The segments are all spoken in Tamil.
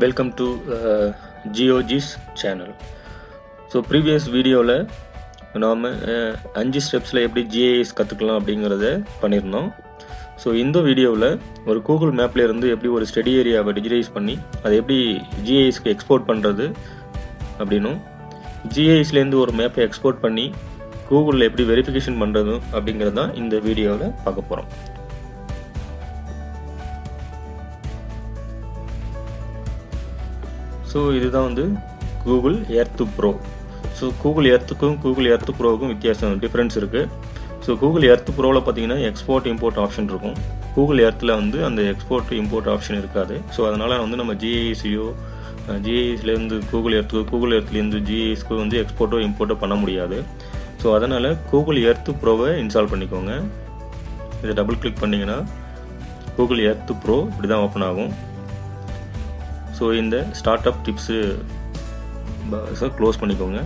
வெல்கம் டு ஜியோஜிஸ் சேனல் ஸோ ப்ரீவியஸ் வீடியோவில் நாம் அஞ்சு ஸ்டெப்ஸில் எப்படி ஜிஐஎஸ் கற்றுக்கலாம் அப்படிங்கிறத பண்ணியிருந்தோம் ஸோ இந்த வீடியோவில் ஒரு கூகுள் மேப்ல இருந்து எப்படி ஒரு ஸ்டடி ஏரியாவை டிஜிட்டலைஸ் பண்ணி அதை எப்படி ஜிஐஎஸ்க்கு எக்ஸ்போர்ட் பண்ணுறது அப்படின்னும் ஜிஐஎஸ்லேருந்து ஒரு மேப்பை எக்ஸ்போர்ட் பண்ணி கூகுளில் எப்படி வெரிஃபிகேஷன் பண்ணுறதும் அப்படிங்கிறது தான் இந்த வீடியோவில் பார்க்க போகிறோம் ஸோ இதுதான் வந்து Google Earth pro so Google எர்த்துக்கும் கூகுள் எர்த்து ப்ரோவுக்கும் வித்தியாசம் டிஃப்ரென்ஸ் இருக்குது ஸோ கூகுள் எர்த்து ப்ரோவில் பார்த்தீங்கன்னா எக்ஸ்போர்ட் இம்போர்ட் ஆப்ஷன் இருக்கும் கூகுள் எர்த்தில் வந்து அந்த எக்ஸ்போர்ட் இம்போர்ட் ஆப்ஷன் இருக்காது ஸோ அதனால் வந்து நம்ம ஜிஐசியோ ஜிஐஸ்லேருந்து கூகுள் எர்த்து கூகுள் எர்த்லேருந்து ஜிஐஸ்க்கு வந்து எக்ஸ்போர்ட்டோ இம்போர்ட்டோ பண்ண முடியாது ஸோ அதனால் கூகுள் எர்த்து ப்ரோவை இன்ஸ்டால் பண்ணிக்கோங்க இதை டபுள் கிளிக் பண்ணிங்கன்னா கூகுள் எர்த்து ப்ரோ இப்படி தான் ஓப்பன் ஆகும் ஸோ இந்த ஸ்டார்ட் அப் டிப்ஸு க்ளோஸ் பண்ணிக்கோங்க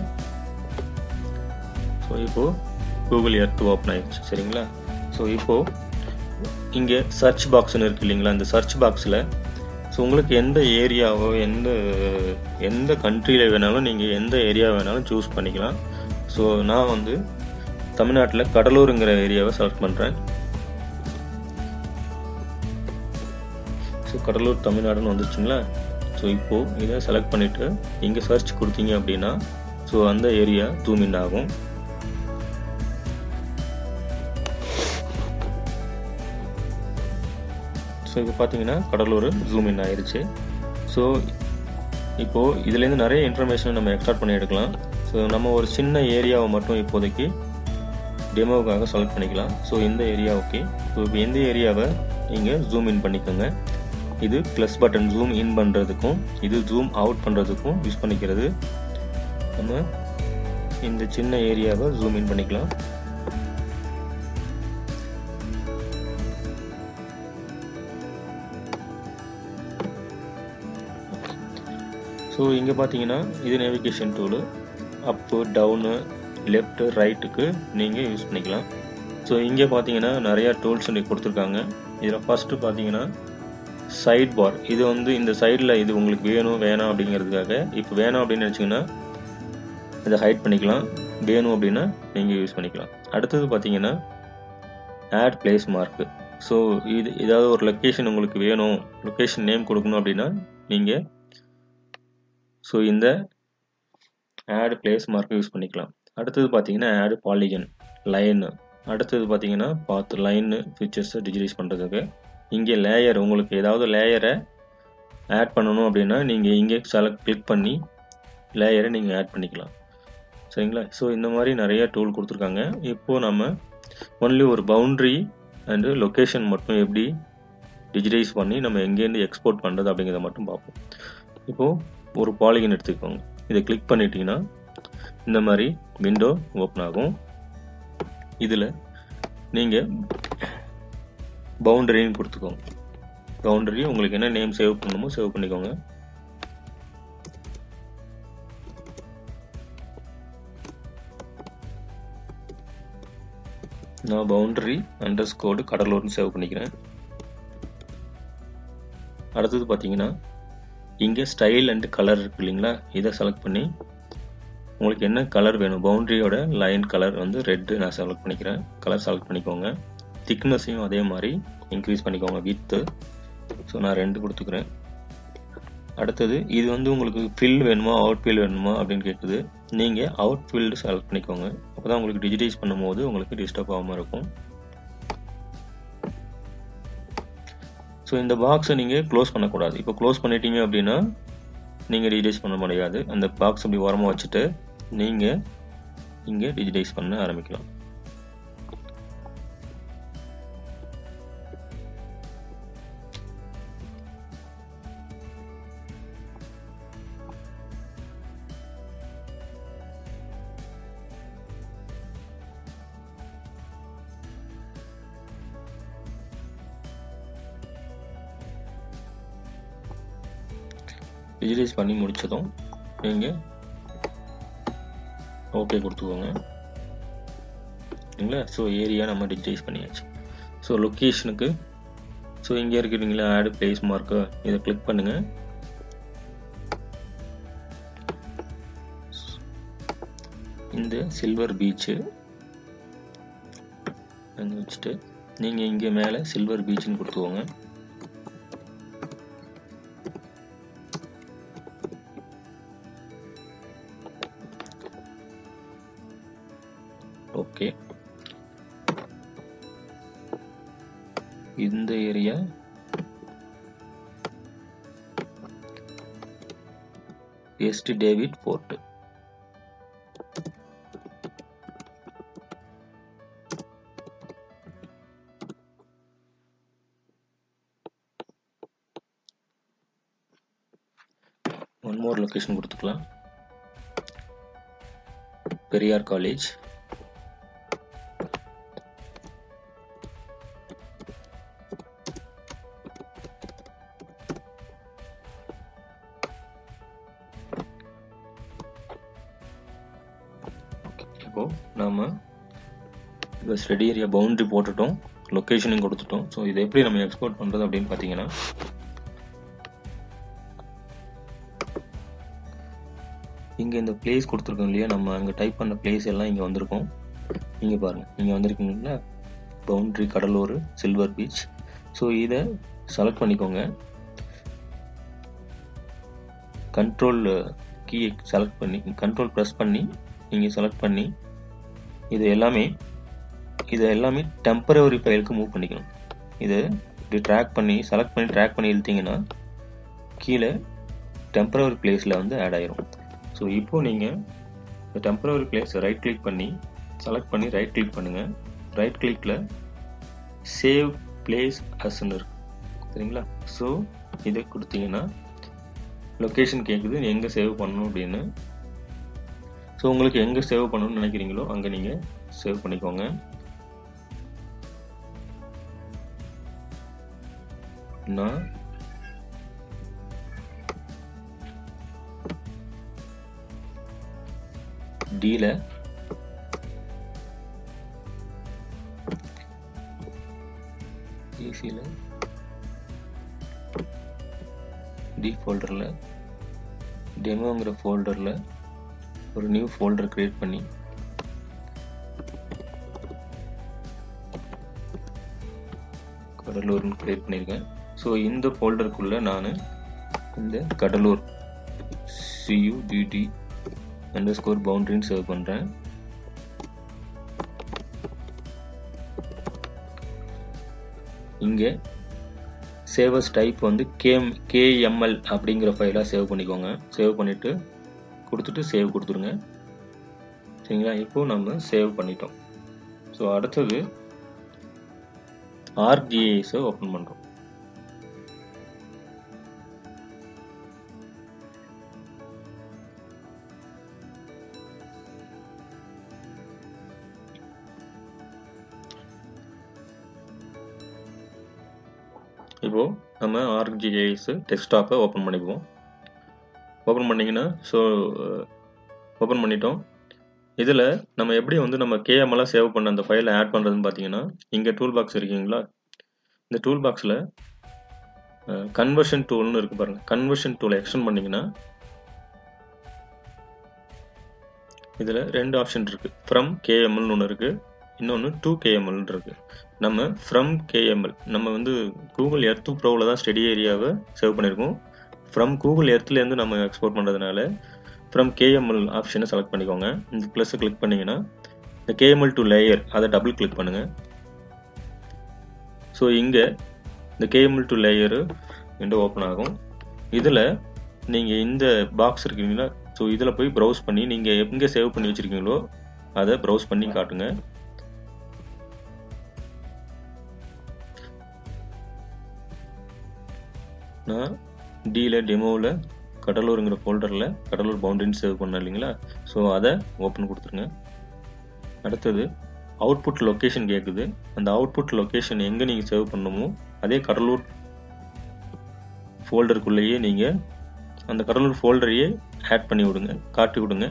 ஸோ இப்போது கூகுள் எர்த் ஓப்பன் ஆயிடுச்சு சரிங்களா ஸோ இப்போது இங்கே சர்ச் பாக்ஸ்னு இருக்கு இல்லைங்களா இந்த சர்ச் பாக்ஸில் ஸோ உங்களுக்கு எந்த ஏரியாவோ எந்த எந்த கண்ட்ரியில் வேணாலும் நீங்கள் எந்த ஏரியா வேணாலும் சூஸ் பண்ணிக்கலாம் ஸோ நான் வந்து தமிழ்நாட்டில் கடலூருங்கிற ஏரியாவை செலக்ட் பண்ணுறேன் ஸோ கடலூர் தமிழ்நாடுன்னு வந்துருச்சுங்களா ஸோ இப்போது இதை செலக்ட் பண்ணிவிட்டு இங்கே சர்ச் கொடுத்தீங்க அப்படின்னா ஸோ அந்த ஏரியா ஜூம் இன் ஆகும் ஸோ இப்போ பார்த்தீங்கன்னா கடலூர் ஜூம் இன் ஆயிடுச்சு ஸோ இப்போது இதுலேருந்து நிறைய இன்ஃபர்மேஷன் நம்ம எக்ஸ்ட்ராக்ட் பண்ணி எடுக்கலாம் ஸோ நம்ம ஒரு சின்ன ஏரியாவை மட்டும் இப்போதைக்கு டெமோவுக்காக செலக்ட் பண்ணிக்கலாம் ஸோ இந்த ஏரியா ஓகே ஸோ இப்போ எந்த ஏரியாவை நீங்கள் ஜூம் இன் பண்ணிக்கோங்க இது ப்ளஸ் பட்டன் ஜூம் இன் பண்ணுறதுக்கும் இது ஜூம் அவுட் பண்ணுறதுக்கும் யூஸ் பண்ணிக்கிறது நம்ம இந்த சின்ன ஏரியாவை ஜூம் இன் பண்ணிக்கலாம் ஸோ இங்கே பார்த்தீங்கன்னா இது navigation tool up down left ரைட்டுக்கு நீங்கள் யூஸ் பண்ணிக்கலாம் ஸோ இங்கே பார்த்தீங்கன்னா நிறையா டூல்ஸ் இன்றைக்கி கொடுத்துருக்காங்க இதில் ஃபஸ்ட்டு பார்த்தீங்கன்னா சைட் பார் இது வந்து இந்த சைடில் இது உங்களுக்கு வேணும் வேணாம் அப்படிங்கிறதுக்காக இப்போ வேணும் அப்படின்னு நினச்சிங்கன்னா இதை ஹைட் பண்ணிக்கலாம் வேணும் அப்படின்னா நீங்கள் யூஸ் பண்ணிக்கலாம் அடுத்தது பார்த்தீங்கன்னா ஆட் பிளேஸ் மார்க்கு ஸோ இது ஏதாவது ஒரு லொக்கேஷன் உங்களுக்கு வேணும் லொக்கேஷன் நேம் கொடுக்கணும் அப்படின்னா நீங்கள் ஸோ இந்த ஆட் பிளேஸ் மார்க்கை யூஸ் பண்ணிக்கலாம் அடுத்தது பார்த்தீங்கன்னா ஆட் பாலிகன் லைனு அடுத்தது பார்த்தீங்கன்னா பார்த்து லைனு ஃபீச்சர்ஸை டிஜிட்டலைஸ் பண்ணுறதுக்கு இங்கே லேயர் உங்களுக்கு ஏதாவது லேயரை ஆட் பண்ணணும் அப்படின்னா நீங்கள் இங்கே செலக்ட் கிளிக் பண்ணி லேயரை நீங்கள் ஆட் பண்ணிக்கலாம் சரிங்களா ஸோ இந்த மாதிரி நிறைய டூல் கொடுத்துருக்காங்க இப்போது நம்ம ஒன்லி ஒரு பவுண்ட்ரி அண்டு லொக்கேஷன் மட்டும் எப்படி டிஜிட்டலைஸ் பண்ணி நம்ம எங்கேருந்து எக்ஸ்போர்ட் பண்ணுறது அப்படிங்கிறத மட்டும் பார்ப்போம் இப்போது ஒரு பாலிகன் எடுத்துக்கோங்க இதை கிளிக் பண்ணிட்டீங்கன்னா இந்த மாதிரி விண்டோ ஓப்பன் ஆகும் இதில் நீங்கள் பவுண்டரின்னு கொடுத்துக்கோங்க பவுண்டரி உங்களுக்கு என்ன நேம் சேவ் பண்ணணுமோ சேவ் பண்ணிக்கோங்க நான் பவுண்டரி அண்டர் ஸ்கோடு கடலூர்னு சேவ் பண்ணிக்கிறேன் அடுத்தது பார்த்தீங்கன்னா இங்கே ஸ்டைல் அண்ட் கலர் இருக்கு இல்லைங்களா இதை செலக்ட் பண்ணி உங்களுக்கு என்ன கலர் வேணும் பவுண்ட்ரியோட லைன் கலர் வந்து ரெட்டு நான் செலக்ட் பண்ணிக்கிறேன் கலர் செலக்ட் பண்ணிக்கோங்க திக்னஸையும் அதே மாதிரி இன்க்ரீஸ் பண்ணிக்கோங்க வித்து ஸோ நான் ரெண்டு கொடுத்துக்கிறேன் அடுத்தது இது வந்து உங்களுக்கு ஃபில் வேணுமா அவுட் ஃபில் வேணுமா அப்படின்னு கேட்குது நீங்கள் அவுட் ஃபீல்டு செலக்ட் பண்ணிக்கோங்க அப்போ தான் உங்களுக்கு டிஜிட்டைஸ் பண்ணும்போது உங்களுக்கு டிஸ்டர்ப் ஆகாமல் இருக்கும் ஸோ இந்த பாக்ஸை நீங்கள் க்ளோஸ் பண்ணக்கூடாது இப்போ க்ளோஸ் பண்ணிட்டீங்க அப்படின்னா நீங்கள் டிஜிட்டைஸ் பண்ண முடியாது அந்த பாக்ஸ் அப்படி ஓரமாக வச்சுட்டு நீங்கள் இங்கே டிஜிட்டைஸ் பண்ண ஆரம்பிக்கலாம் டிஜிட்டலைஸ் பண்ணி முடித்ததும் நீங்கள் ஓகே கொடுத்துக்கோங்க சரிங்களா ஸோ ஏரியா நம்ம டிஜிட்டைஸ் பண்ணியாச்சு ஸோ லொக்கேஷனுக்கு ஸோ இங்கே இருக்கிறீங்களா ஆடு பிளேஸ் மார்க்கு இதை கிளிக் பண்ணுங்கள் இந்த சில்வர் பீச்சு அங்கே வச்சுட்டு நீங்கள் இங்கே மேலே சில்வர் பீச்சுன்னு கொடுத்துக்கோங்க ஓகே இந்த ஏரியா எஸ்ட் David fort one more location கொடுத்துக்கலாம் பெரியார் காலேஜ் இப்போ நாம இப்போ ஸ்டடி ஏரியா பவுண்டரி போட்டுட்டோம் லொக்கேஷனையும் கொடுத்துட்டோம் ஸோ இதை எப்படி நம்ம எக்ஸ்போர்ட் பண்ணுறது அப்படின்னு பார்த்தீங்கன்னா இங்கே இந்த பிளேஸ் கொடுத்துருக்கோம் இல்லையா நம்ம அங்கே டைப் பண்ண பிளேஸ் எல்லாம் இங்கே வந்திருக்கோம் இங்கே பாருங்கள் இங்கே வந்திருக்கீங்களா boundary Cuddalore silver beach so இதை செலக்ட் பண்ணிக்கோங்க கண்ட்ரோல் கீயை செலக்ட் பண்ணி கண்ட்ரோல் ப்ரெஸ் பண்ணி நீங்கள் செலக்ட் பண்ணி இது எல்லாமே இது எல்லாமே டெம்பரவரி ஃபைலுக்கு மூவ் பண்ணிக்கணும் இது இப்படி ட்ராக் பண்ணி செலக்ட் பண்ணி ட்ராக் பண்ணி இழுத்தீங்கன்னா கீழே டெம்பரவரி பிளேஸில் வந்து ஆட் ஆயிரும் ஸோ இப்போ நீங்கள் இந்த டெம்பரவரி பிளேஸ் ரைட் கிளிக் பண்ணி செலக்ட் பண்ணி ரைட் கிளிக் பண்ணுங்கள் ரைட் கிளிக்கில் சேவ் பிளேஸ் அஸ்ன்னு இருக்கு சரிங்களா ஸோ இதை கொடுத்தீங்கன்னா லொக்கேஷன் கேட்குது எங்கே சேவ் பண்ணணும் அப்படின்னு ஸோ உங்களுக்கு எங்கே சேவ் பண்ணணும்னு நினைக்கிறீங்களோ அங்கே நீங்கள் சேவ் பண்ணிக்கோங்க நான் டீல ஈஸியில் டி ஃபோல்டரில் டெமோங்கிற ஃபோல்டரில் ஒரு நியூ ஃபோல்டர் க்ரியேட் பண்ணி கடலூர்னு க்ரியேட் பண்ணியிருக்கேன் ஸோ இந்த ஃபோல்டருக்குள்ளே நான் இந்த கடலூர் சியூடிடி அண்டர் ஸ்கோர் பவுண்ட்ரின்னு சேவ் பண்ணுறேன் இங்கே சேவஸ் டைப் வந்து கேம் கேஎம்எல் அப்படிங்கிற ஃபைலாக சேவ் பண்ணிக்கோங்க சேவ் பண்ணிவிட்டு கொடுத்துட்டு சேவ் கொடுத்துருங்க சரிங்களா இப்போ நம்ம சேவ் பண்ணிட்டோம் ஸோ அடுத்தது ஆர்ஜிஐஸை ஓப்பன் பண்ணுறோம் இப்போ நம்ம ஆர்ஜிஐஸ் டெஸ்க்டாப்பை ஓப்பன் பண்ணிக்குவோம் ஓப்பன் பண்ணிங்கன்னா ஸோ ஓப்பன் பண்ணிட்டோம் இதில் நம்ம எப்படி வந்து நம்ம கேஎம்எல்லாம் சேவ் பண்ண அந்த ஃபைலை ஆட் பண்ணுறதுன்னு பார்த்தீங்கன்னா இங்கே டூல் பாக்ஸ் இருக்கீங்களா இந்த டூல் பாக்ஸில் கன்வர்ஷன் டூல்னு இருக்கு பாருங்கள் கன்வர்ஷன் டூலை எக்ஸ்டெண்ட் பண்ணிங்கன்னா இதில் ரெண்டு ஆப்ஷன் இருக்குது ஃப்ரம் கேஎம்எல்னு ஒன்று இருக்குது இன்னொன்று டூ கேஎம்எல் இருக்குது நம்ம ஃப்ரம் கேஎம்எல் நம்ம வந்து கூகுள் எர்த்து ப்ரோவில் தான் ஸ்டடி ஏரியாவை சேவ் பண்ணியிருக்கோம் ஃப்ரம் கூகுள் எர்த்துலேருந்து நம்ம எக்ஸ்போர்ட் பண்ணுறதுனால ஃப்ரம் கேஎம்எல் ஆப்ஷனை செலக்ட் பண்ணிக்கோங்க இந்த ப்ளஸ்ஸை கிளிக் பண்ணிங்கன்னா இந்த கேஎம்எல் டு லேயர் அதை டபுள் கிளிக் பண்ணுங்கள் ஸோ இங்கே இந்த KML to layer window open ஆகும் இதில் நீங்கள் இந்த பாக்ஸ் இருக்கீங்களா ஸோ இதில் போய் ப்ரௌஸ் பண்ணி நீங்கள் எங்கே சேவ் பண்ணி வச்சுருக்கீங்களோ அதை ப்ரௌஸ் பண்ணி காட்டுங்க நான் டியில் டெமோவில் கடலூருங்கிற ஃபோல்டரில் கடலூர் பவுண்டரின்னு சேவ் பண்ணேன் இல்லைங்களா ஸோ அதை ஓப்பன் கொடுத்துருங்க அடுத்தது அவுட்புட் லொக்கேஷன் கேட்குது அந்த அவுட்புட் லொக்கேஷன் எங்கே நீங்கள் சேவ் பண்ணணுமோ அதே கடலூர் ஃபோல்டருக்குள்ளேயே நீங்கள் அந்த கடலூர் ஃபோல்டரையே ஆட் பண்ணி விடுங்க காட்டி விடுங்க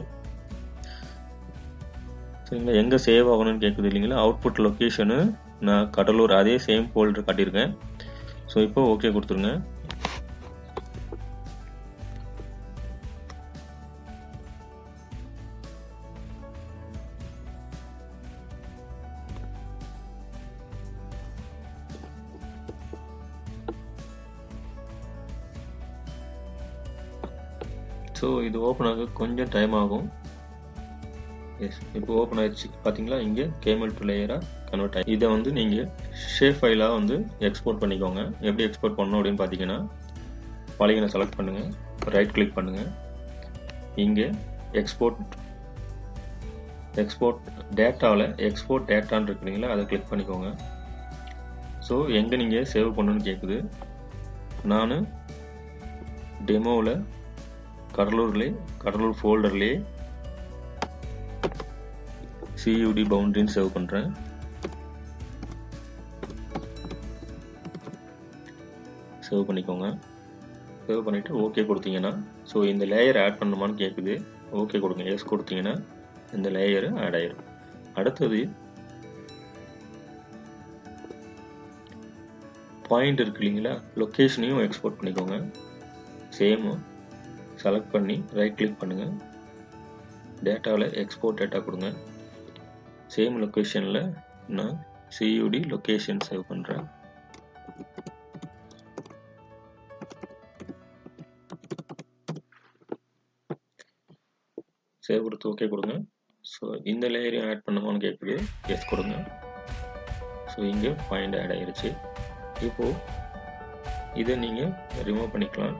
சரிங்களா எங்கே சேவ் ஆகணும்னு கேட்குது இல்லைங்களா அவுட்புட் லொக்கேஷனு நான் கடலூர் அதே சேம் ஃபோல்டர் காட்டியிருக்கேன் ஸோ இப்போ ஓகே கொடுத்துருங்க ஸோ இது ஓப்பன் ஆக கொஞ்சம் டைம் ஆகும் எஸ் இப்போ ஓப்பன் ஆயிடுச்சு பார்த்தீங்களா இங்கே கேமல் டு லேயராக கன்வெர்ட் ஆகி இதை வந்து நீங்கள் ஷேப் ஃபைலாக வந்து எக்ஸ்போர்ட் பண்ணிக்கோங்க எப்படி எக்ஸ்போர்ட் பண்ணணும் அப்படின்னு பார்த்தீங்கன்னா பாலிகனை செலக்ட் பண்ணுங்கள் ரைட் கிளிக் பண்ணுங்கள் இங்கே எக்ஸ்போர்ட் எக்ஸ்போர்ட் டேட்டாவில் எக்ஸ்போர்ட் டேட்டான்னு இருக்குங்களா அதை கிளிக் பண்ணிக்கோங்க ஸோ எங்கே நீங்கள் சேவ் பண்ணணும்னு கேட்குது நான் டெமோவில் கடலூர்லேயே கடலூர் ஃபோல்டர்லேயே சியூடி பவுண்டரின்னு சேவ் பண்ணுறேன் சேவ் பண்ணிக்கோங்க சேவ் பண்ணிவிட்டு ஓகே கொடுத்தீங்கன்னா ஸோ இந்த லேயர் ஆட் பண்ணுமான்னு கேட்குது ஓகே கொடுங்க எஸ் கொடுத்தீங்கன்னா இந்த லேயர் ஆட் ஆயிரும் அடுத்தது பாயிண்ட் இருக்கு இல்லைங்களா லொக்கேஷனையும் எக்ஸ்போர்ட் பண்ணிக்கோங்க சேமு செலக்ட் பண்ணி ரைட் கிளிக் பண்ணுங்கள் டேட்டாவில் எக்ஸ்போர்ட் டேட்டா கொடுங்க சேம் லொக்கேஷனில் நான் சியூடி லொக்கேஷன் சேவ் பண்ணுறேன் சேவ் கொடுத்து ஓகே கொடுங்க ஸோ இந்த லேயரையும் ஆட் பண்ணுமான்னு கேட்குது எஸ் கொடுங்க ஸோ இங்கே பாயிண்ட் ஆட் ஆயிருச்சு இப்போது இதை நீங்கள் ரிமூவ் பண்ணிக்கலாம்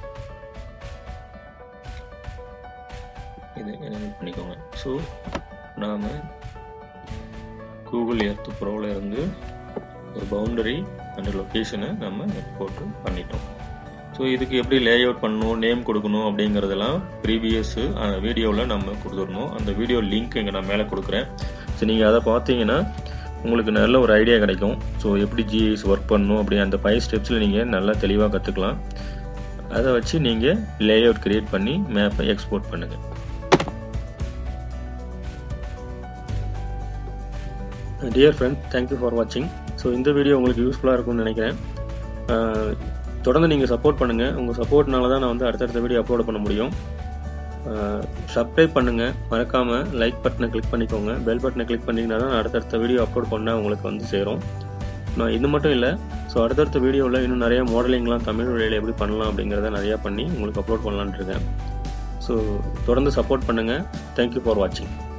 இதை எனேபிள் பண்ணிக்கோங்க ஸோ நாம் கூகுள் எர்த் ப்ரோவில் இருந்து ஒரு பவுண்டரி அண்ட் லொக்கேஷனை நம்ம போட்டு பண்ணிட்டோம் ஸோ இதுக்கு எப்படி லே அவுட் பண்ணணும் நேம் கொடுக்கணும் அப்படிங்கிறதெல்லாம் ப்ரீவியஸ் வீடியோவில் நம்ம கொடுத்துடணும் அந்த வீடியோ லிங்க் இங்கே நான் மேலே கொடுக்குறேன் ஸோ நீங்கள் அதை பார்த்தீங்கன்னா உங்களுக்கு நல்ல ஒரு ஐடியா கிடைக்கும் ஸோ எப்படி ஜிஐஸ் ஒர்க் பண்ணணும் அப்படி அந்த ஃபைவ் ஸ்டெப்ஸில் நீங்கள் நல்லா தெளிவாக கற்றுக்கலாம் அதை வச்சு நீங்கள் லே அவுட் க்ரியேட் பண்ணி மேப்பை எக்ஸ்போர்ட் பண்ணுங்கள் டியர் ஃப்ரெண்ட் தேங்க்யூ ஃபார் வாட்சிங் ஸோ இந்த வீடியோ உங்களுக்கு யூஸ்ஃபுல்லாக இருக்கும்னு நினைக்கிறேன் தொடர்ந்து நீங்கள் சப்போர்ட் பண்ணுங்கள் உங்கள் சப்போர்ட்னால தான் நான் வந்து அடுத்தடுத்த வீடியோ அப்லோட் பண்ண முடியும் சப்ஸ்கிரைப் பண்ணுங்கள் மறக்காமல் லைக் பட்டனை கிளிக் பண்ணிக்கோங்க பெல் பட்டனை கிளிக் பண்ணிங்கன்னா தான் அடுத்தடுத்த வீடியோ அப்லோட் பண்ணால் உங்களுக்கு வந்து சேரும் நான் இது மட்டும் இல்லை ஸோ அடுத்தடுத்த வீடியோவில் இன்னும் நிறைய மாடலிங்லாம் தமிழ் வழியில் எப்படி பண்ணலாம் அப்படிங்கிறத நிறையா பண்ணி உங்களுக்கு அப்லோட் பண்ணலான்ட்டு இருக்கேன் ஸோ தொடர்ந்து சப்போர்ட் பண்ணுங்கள் தேங்க்யூ ஃபார் வாட்சிங்